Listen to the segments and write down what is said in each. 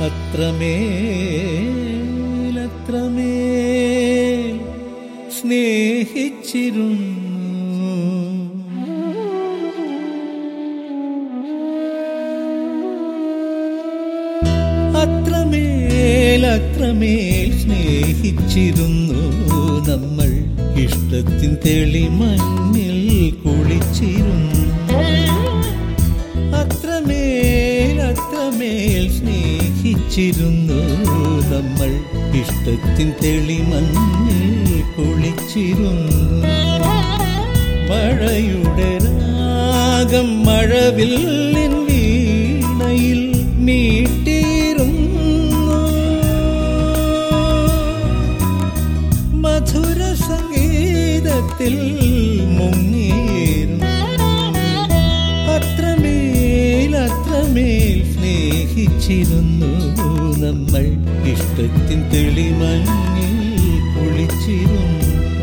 അത്രമേലത്രമേൽ സ്നേഹിച്ചിരുന്നു അത്രമേലത്രമേൽ സ്നേഹിച്ചിരുന്നു നമ്മൾ ഇഷ്ടത്തിൻ തെളിമഞ്ഞിൽ കുളിച്ചിരുന്നു അത്രമേൽ അത്രമേൽ സ്നേഹിച്ചിരുന്നു നമ്മൾ ഇഷ്ടത്തിൻ തെളിമഞ്ഞിൽ കുളിച്ചിരുന്നു മഴയുടെ രാഗം മഴവില്ലിൻ വീണയിൽ മീട്ടിയിരുന്നു മധുര സംഗീതത്തിൽ മുങ്ങിയിരുന്നു അത്രമേൽ അത്രമേൽ സ്നേഹിച്ചിരുന്നു നമ്മൾ ഇഷ്ടത്തിൻ തെളിമഞ്ഞിൽ കുളിച്ചിരുന്നു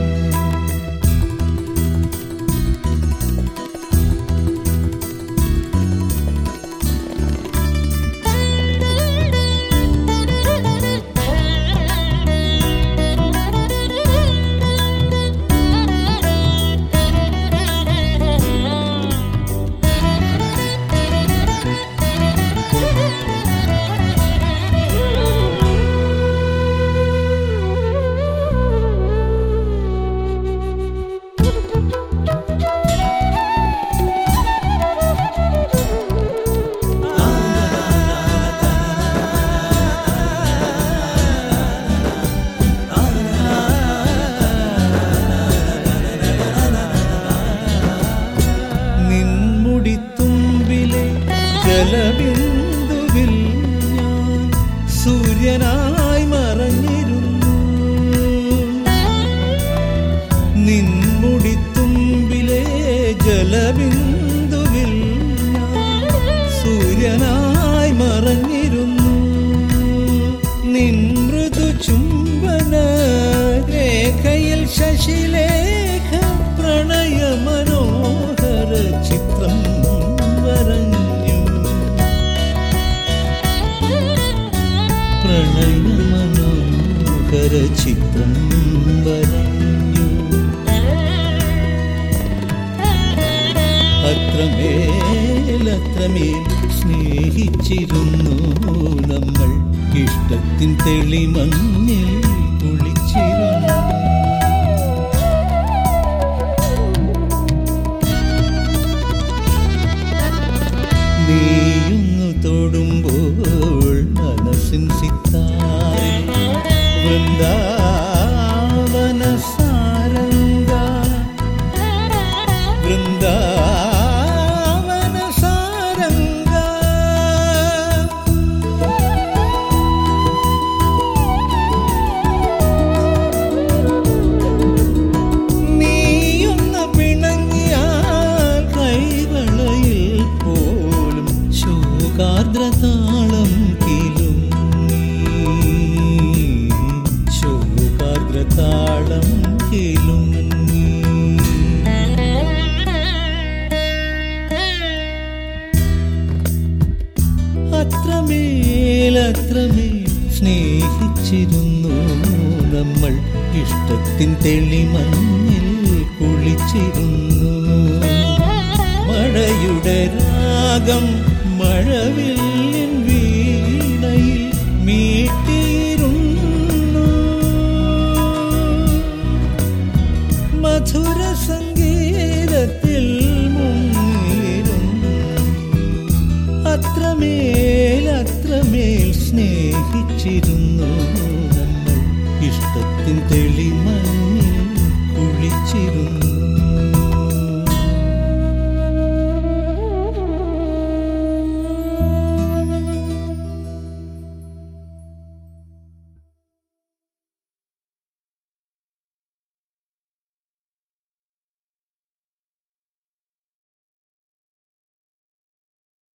നിൻമുടിത്തുമ്പിലെ ജലബിന്ദുവിൽ ഞാൻ സൂര്യനായി മറഞ്ഞിരുന്നു നിൻമുടിത്തുമ്പിലെ ജലബിന്ദുവിൽ ഞാൻ സൂര്യനായി മറഞ്ഞിരുന്നു നിൻ മൃദു ചുംബന രേഖയിൽ ശശിലേഖ പ്രണയ മനോഹര ചിത്രം വരഞ്ഞു പ്രണയ മനോഹര ചിത്രം വരഞ്ഞു അത്രമേലത്രമേൽ സ്നേഹിച്ചിരുന്നു നമ്മൾ ഇഷ്ടത്തിൻ തെളിമഞ്ഞിൽ കുളിച്ചിരുന്നു നീയുന്നു തൊടുമ്പോൾ മനസ്സിൻ സിത്താരിൽ വൃന്ദാവന സാരംഗ വൃന്ദാവന സാരംഗ നീയൊന്ന് പിണങ്ങിയാൽ കൈവളയിൽ പോലും ശോകാർദ്രതാളം കിലും ശോകാർദ്രതാളം കിലും അത്രമേലത്രമേൽ സ്നേഹിച്ചിരുന്നു നമ്മൾ ഇഷ്ടത്തിൻ തെളിമഞ്ഞിൽ കുളിച്ചിരുന്നു മഴയുടെ രാഗം മഴവിൽ